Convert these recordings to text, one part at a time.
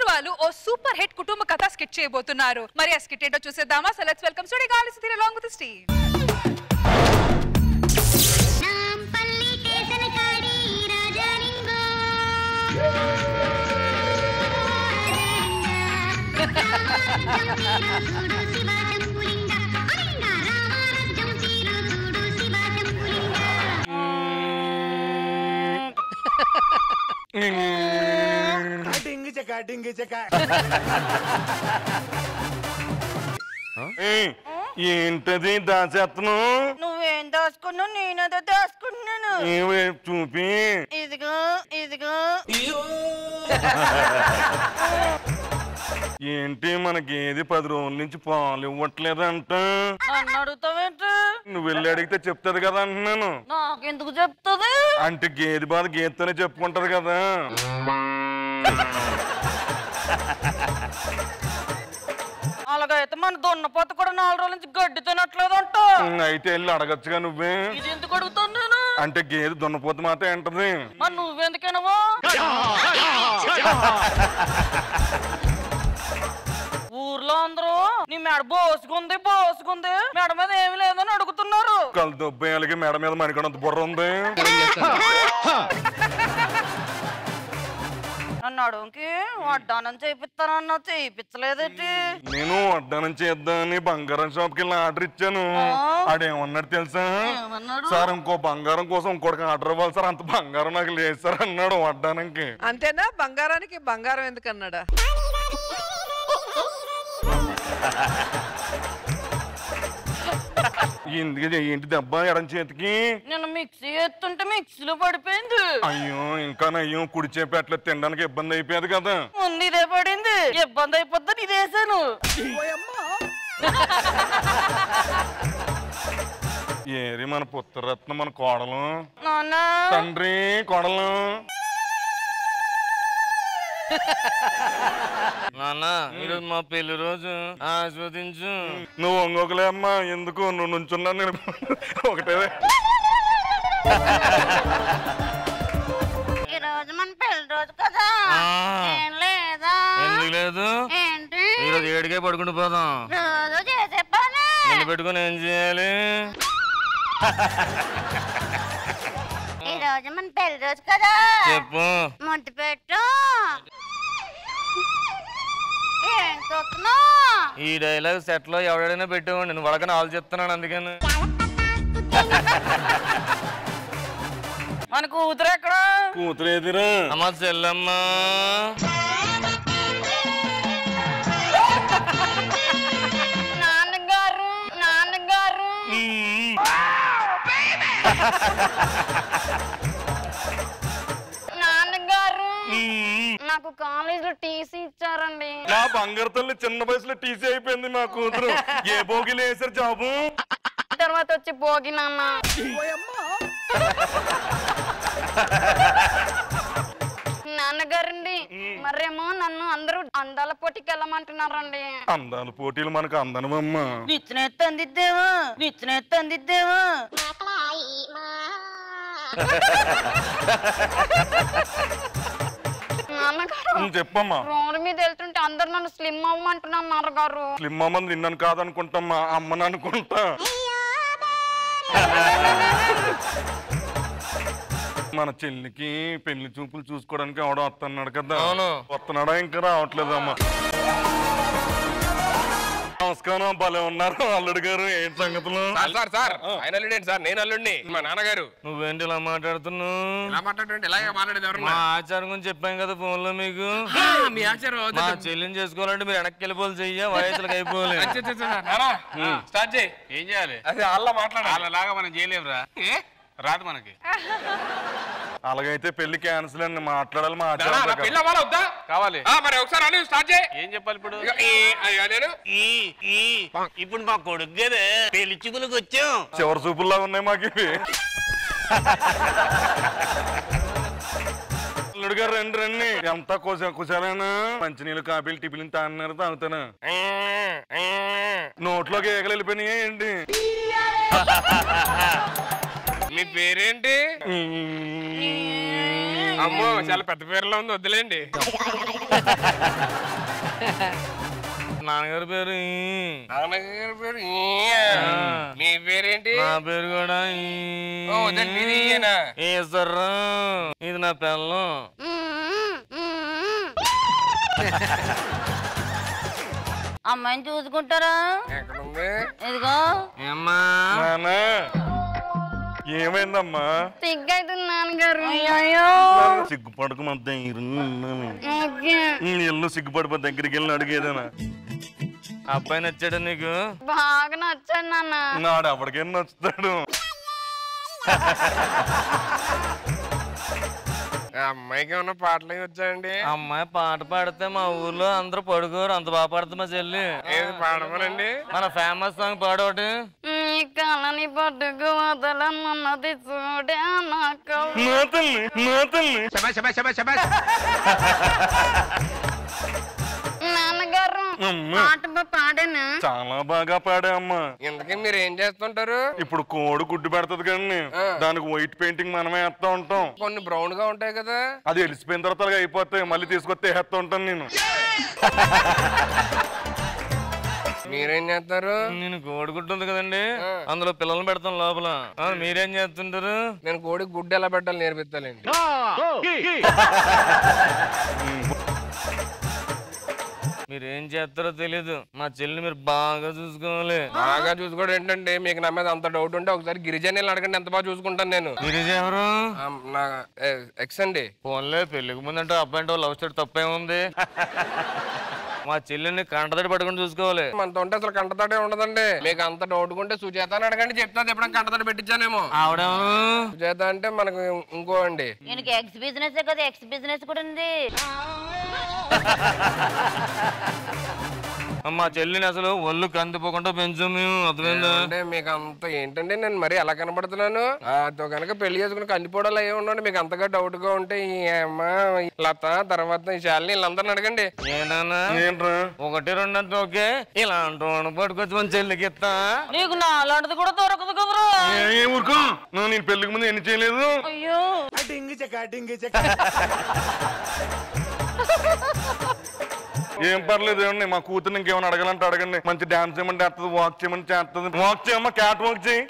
వాళ్ళు ఓ super hit కుటుంబ కథ స్కిట్ చేయబోతున్నారు మరి ఆ స్కిట్ ఏంటో చూసేద్దామా సో లెట్స్ వెల్కమ్ స్టూడియో గాలి Sudheer along with Steve. Nampally Kesana కాడి రాజాలింగో చూడు శివ శంభులింగ అలింగ రామారాజ్యం చీరు చూడు శివ శంభులింగ డింగి చెక డింగి చెక ఏయ్, ఏంటది దాచేత్తను నువ్వేం దాచుకున్నావు నేనేదో దాచుకున్నాను ఏవే చూపి ఇదిగో ఇదిగో ఏంటి మన గేది పది రోజుల నుంచి పాలు ఇవ్వట్లేదంట నన్ను అడుగుతావేంటి నువ్వు వెళ్ళి అడిగితే చెప్తాది కదా అంటున్నాను నాకెందుకు చెప్తుంది అంటే గేది బాధ గేదెతోనే చెప్పుకుంటది కదా అలాగైతే మన దున్నపోత కూడా నాలుగు రోజుల నుంచి గడ్డి తినట్లేదంట అయితే వెళ్ళి అడగచ్చుగా నువ్వే ఇది ఎందుకు అడుగుతాను నేను అంటే గేదె దున్నపోతు మాట ఏంటది మరి నువ్వెందుకేనవా ఊర్లో అందరూ నీ మెడ బోసుకుంది బోసుకుంది మెడ మీద ఏమి లేదని అడుగుతున్నారు కళ్ళు దొబ్బేయాలకి మెడ మీద మణికొండంత బుర్ర ఉంది నన్ను అడుగుకి వడ్డానం చేపిస్తానన్నా చేయించలేదేంటి నేను వడ్డానం చేద్దామని బంగారం షాప్ కి వెళ్ళి ఆర్డర్ ఇచ్చాను ఆడేమన్నాడు తెలుసా ఏమన్నాడు? సార్ ఇంకో బంగారం కోసం ఇంకోటికి ఆర్డర్ ఇవ్వాలి సార్ అంత బంగారం నాకు లేదు సార్ అన్నాడు వడ్డానంకి అంతేనా బంగారానికి బంగారం ఎందుకన్నాడా ఎందుకు ఏంటి దెబ్బ ఎడం చేతికి నేను మిక్సీ ఎత్తుంటే మిక్సీలో పడిపోయింది అయ్యో ఇంకా అయ్యో కుడి చేపి అట్లా తినడానికి ఇబ్బంది అయిపోయేది కదా ముందు ఇదే పడింది ఇబ్బంది అయిపోద్దని ఇదేసాను ఏరి మన పుత్రరత్న మన కోడలు నాన్న తండ్రి కోడలు నాన్న ఈరోజు మా పెళ్లి రోజు ఆస్వాదించు నువ్వు ఒంగోకలే అమ్మా ఎందుకు నువ్వు నుంచున్నా నేను ఒకటే ఈ రోజు మన పెళ్లి రోజు కదా ఆ. ఏం లేదా ఎందుకు లేదు ఏంటి ఈరోజు ఏడికే పడుకుంటూ పోదాం రోజు చేసే పని నిన్ను పెట్టుకుని ఏం చేయాలి ఈ రోజు మన పెళ్లి రోజు కదా చెప్పు ముద్దు పెట్టు ఏం చూస్తున్నావు ఈ డైలాగ్ సెట్ లో ఎవడైనా పెట్టేవాడి నువ్వు వాళ్ళకని ఆలు చెప్తున్నాను అందుకని మన కూతురు ఎక్కడ కూతురు ఎదురా అమ్మ చెల్లమ్మ నాన్నగారు నాన్నగారు నాన్నగారు నాకు కాలేజీలో టీసీ ఇచ్చారండి నా బంగారు తల్లి చిన్న వయసులో టీసీ అయిపోయింది మా కూతురు ఏ బోగిలు వేసారు జాబు తర్వాత వచ్చి భోగి నాన్న నాన్నగారండి మరేమో నన్ను అందరూ అందాల పోటీకి వెళ్ళమంటున్నారండి అందాల పోటీలు మనకు అందనమమ్మా నిచ్చినెత్తి అందిద్దేవా నిచ్చినెత్తి అందిద్దేవా నాన్నగారు ఉం, చెప్పమ్మా రోడ్డు మీద వెళ్తుంటే అందరు నన్ను స్లిమ్ అవ్వమంటున్నారు నాన్నగారు స్లిమ్ అమ్మని నిన్నను కాదనుకుంటామ్మా అమ్మని అనుకుంటా మన చెల్లికి పెళ్లి చూపులు చూసుకోవడానికి ఎవడో వస్తున్నాడు కదా అవును. వస్తున్నాడా ఇంకా రావట్లేదమ్మా నమస్కారం భలే ఉన్నారు అల్లుడు గారు ఏంటి సంగతులు సార్ సార్ సార్ ఆయన అల్లుడేంటి సార్ నేను అల్లుడిని మా నాన్నగారు నువ్వేంటి ఇలా మాట్లాడుతున్నావు ఇలా మాట్లాడండి ఇలాగే మాట్లాడేది ఎవరు మా ఆచారం గురించి చెప్పాం కదా ఫోన్ లో మీకు మీ ఆచారం మా చెల్లిని చేసుకోవాలంటే మీరు వెనక్కి వెళ్ళిపోవాలి చెయ్య వయసులకు అయిపోవాలి స్టార్ట్ చేయి ఏం చేయాలి అది అలా మాట్లాడాలి అలాగా మనం చేయలేమురా రాదు మనకి అలాగైతే పెళ్లి క్యాన్సిల్ అండి మాట్లాడాలి మా పెళ్ళి ఆచారం అవ్వాలా వద్దా కావాలి మరి ఒకసారి అని స్టార్ట్ చేయి ఏం చెప్పాలి ఇప్పుడు నేను ఇప్పుడు మా కొడుకు కదా పెళ్లి చూపులకు వచ్చాం చివరి చూపుల్లా ఉన్నాయి మాకు ఇవి అల్లుడు గారు రండి రండి ఎంత కుశ కుశాలేనా మంచినీళ్ళు కాపీలు టిఫిన్ తాగినారు తాగుతాను నోట్లోకి ఏగలు వెళ్ళిపోయినాయి ఏంటి మీ పేరేంటి అమ్మో చాలా పెద్ద పేరులో ఉంది వద్దులేండి నాన్నగారి పేరు ఈ. నాన్నగారి పేరు ఈ. మీ పేరేంటి నా పేరు కూడా ఈ. ఓ, వద్దండి, మీది ఈయేనా? ఈశ్వరరావు. ఇది నా పిల్లం అమ్మాయిని చూసుకుంటారా ఎక్కడుంది ఇదిగో ఏమ్మా నాన్న ఏమైందమ్మా సిగ్గైతే నాన్నగారు సిగ్గుపడక మా ఇల్లు సిగ్గుపడిపో దగ్గరికి వెళ్ళి అడిగేదేనా అబ్బాయి నచ్చాడు నీకు బాగా నచ్చాడు నాన్న నాడు ఎవరికైనా నచ్చుతాడు ఆ అమ్మాయికి ఏమన్నా పాటలు అవి వచ్చాయండి అమ్మాయి పాట పాడితే మా ఊర్లో అందరూ పడుకోరు అంత బాగా పాడుతుంది మా చెల్లి ఏది పాడమనండి మన ఫేమస్ సాంగ్ పాడోటి నీ కళని పట్టుకు వదలన్నది చూడే నాకు నా తల్లి నా తల్లి నాన్నగారు అమ్మ. పాట బా పాడానా చాలా బాగా పాడా అమ్మా ఇంతకీ మీరు ఏం చేస్తుంటారు ఇప్పుడు కోడి గుడ్డు పెడతది కానీ దానికి వైట్ పెయింటింగ్ మనమే వేస్తా ఉంటాం కొన్ని బ్రౌన్ గా ఉంటాయి కదా అది వెలిసిపోయిన తర్వాత అలాగే అయిపోతాయి మళ్ళీ తీసుకొస్తే వేస్తా ఉంటాను నేను మీరేం చేస్తారు నేను కోడిగుడ్డు ఉంది కదండి అందులో పిల్లల్ని పెడతాం లోపల ఆ, మీరేం చేస్తుంటారు నేను కోడి గుడ్డు ఎలా పెట్టాలి నేర్పిస్తానండి మీరేం చేస్తారో తెలీదు మా చెల్లిని మీరు బాగా చూసుకోవాలి బాగా చూసుకోవడం ఏంటంటే మీకు నా మీద అంత డౌట్ ఉంటే ఒకసారి గిరిజనులు అడగండి ఎంత బాగా చూసుకుంటాను నేను గిరిజ ఎవరు ఆ, నా ఎక్స్ అండి ఫోన్లే పెళ్లికి ముందంటే అబ్బాయి అంటే లవ్ స్టోరీ తప్పేముంది మా చెల్లిని కంటతడి పట్టుకొని చూసుకోవాలి మనతో ఉంటే అసలు కంటతడే ఉండదండి మీకు అంత డౌట్ ఉంటే సుజాత అని అడగండి చెప్తాను ఎప్పుడైనా కంటతడి పెట్టించానేమో ఆవిడెవరు సుజాత అంటే మనకు ఇంకో అండి ఈయనకి ఎక్స్ బిజినెస్ కదా ఎక్స్ బిజినెస్ కూడా ఉంది మా చెల్లిని అసలు ఒళ్ళు కందిపోకుండా పెంచాం మేము అర్థమైందా అంటే మీకు అంత ఏంటండి నేను మరి ఎలా కనబడుతున్నాను ఆతో కనుక పెళ్లి చేసుకుని కందిపోవడాలు అయ్యి ఉండండి మీకు అంతగా డౌట్ గా ఉంటే ఈ అమ్మ ఈ లత తర్వాత ఈ శాలిని వీళ్ళందరిని అడగండి ఏనా ఏంట్రా ఒకటి రెండు అంటే ఓకే ఇలాంటి వాడిని పట్టుకొచ్చి మన చెల్లికి ఇస్తా నీకు నా అలాంటిది కూడా దొరకదు కదరా ఏ- ఏ ఊరుకో నువ్వు నేను పెళ్లికి ముందు ఎన్ని చేయలేదు అయ్యో డింగి చెక్క డింగి చెక్క ఏం పర్లేదు ఏమండి మా కూతురు ఇంకేమైనా అడగాలంటే అడగండి మంచి డాన్స్ చేయమంటే చేస్తుంది వాక్ చేయమని చేస్తుంది వాక్ చేయమ్మా క్యాట్ వాక్ చేయి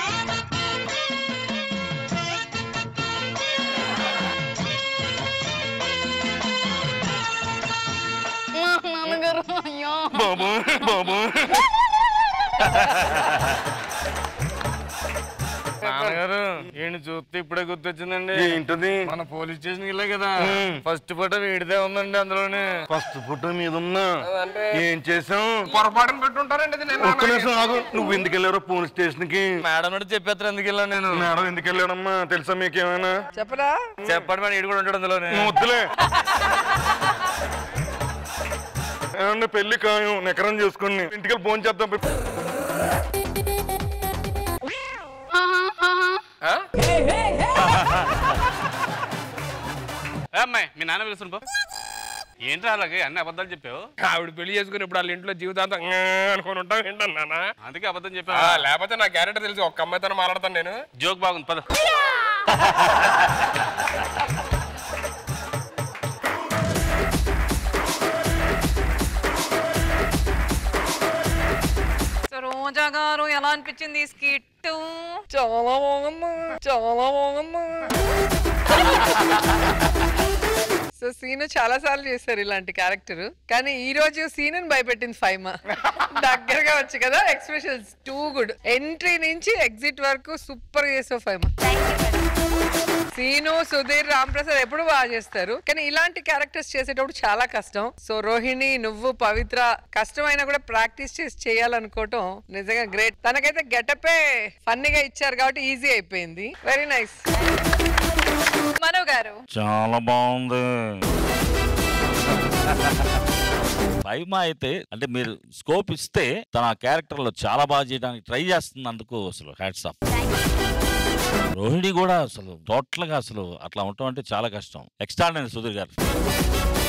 నాన్నగారు అయ్యో బాబు బాబు నాన్నగారు ఈయన చూస్తే ఇప్పుడే గుర్తొచ్చిందండి ఏంటది మన పోలీస్ స్టేషన్ వెళ్ళే కదా ఫస్ట్ ఫోటో వీడిదే ఉందండి అందులోనే ఫస్ట్ ఫోటో మీద ఉన్నా అంటే ఏం చేసావు పొరపాటున పెట్టుంటారండి ఇది నేను ఒక్క నిమిషం ఆగు నువ్వు ఎందుకు వెళ్ళారో పోలీస్ స్టేషన్ కి మేడం అంటే చెప్పేస్తారు ఎందుకు వెళ్ళాను నేను మేడం ఎందుకు వెళ్ళాడమ్మా తెలుసా మీకేమైనా చెప్పరా చెప్పండి మేడం ఈడు కూడా ఉంటాడు అందులోనే నువ్వు వద్దులే ఏమన్నా పెళ్లి ఖాయం నికరం చేసుకుని ఇంటికి ఫోన్ చేద్దాం ఆ? ఏ అమ్మాయి మీ నాన్న పిలుస్తుంది పో ఏంట్రా అలాగే అన్ని అబద్ధాలు చెప్పావు ఆవిడ పెళ్లి చేసుకుని ఇప్పుడు వాళ్ళ ఇంట్లో జీవితాంతం "ఆ" అనుకొని ఉంటాం ఏంటన్నా అందుకే అబద్ధం ఆ, చెప్పావు లేకపోతే నా క్యారెక్టర్ తెలిసి ఒక్క అమ్మాయితో మాట్లాడతాను నేను జోక్ బాగుంది పద సో రోజా గారు ఎలా అనిపించింది ఈ స్కిట్ చాలా బాగుంది చాలా బాగుంది సో సీను చాలా సార్లు చేశారు ఇలాంటి క్యారెక్టర్ కానీ ఈ రోజు సీను భయపెట్టింది ఫైమా దగ్గరగా వచ్చి కదా ఎక్స్ప్రెషన్స్ టూ గుడ్ ఎంట్రీ నుంచి ఎగ్జిట్ వరకు సూపర్ చేసావు ఫైమా సీను సుధీర్ రామ్ ప్రసాద్ ఎప్పుడు బాగా చేస్తారు కానీ ఇలాంటి క్యారెక్టర్స్ చేసేటప్పుడు చాలా కష్టం సో రోహిణి నువ్వు పవిత్ర కష్టమైనా కూడా ప్రాక్టీస్ చేసి చేయాలనుకోవటం నిజంగా గ్రేట్ తనకైతే గెటపే ఫన్నీగా ఇచ్చారు కాబట్టి ఈజీ అయిపోయింది వెరీ నైస్ మనవ్ గారు చాలా బాగుంది పైమా అయితే అంటే మీరు స్కోప్ ఇస్తే తన క్యారెక్టర్ లో చాలా బాగా చేయడానికి ట్రై చేస్తున్నందుకు అసలు హ్యాట్స్ ఆఫ్ రోహిణి కూడా అసలు టోటల్ గా అసలు అట్లా ఉండటం అంటే చాలా కష్టం ఎక్స్ట్రాడినరీ సుధీర్ గారు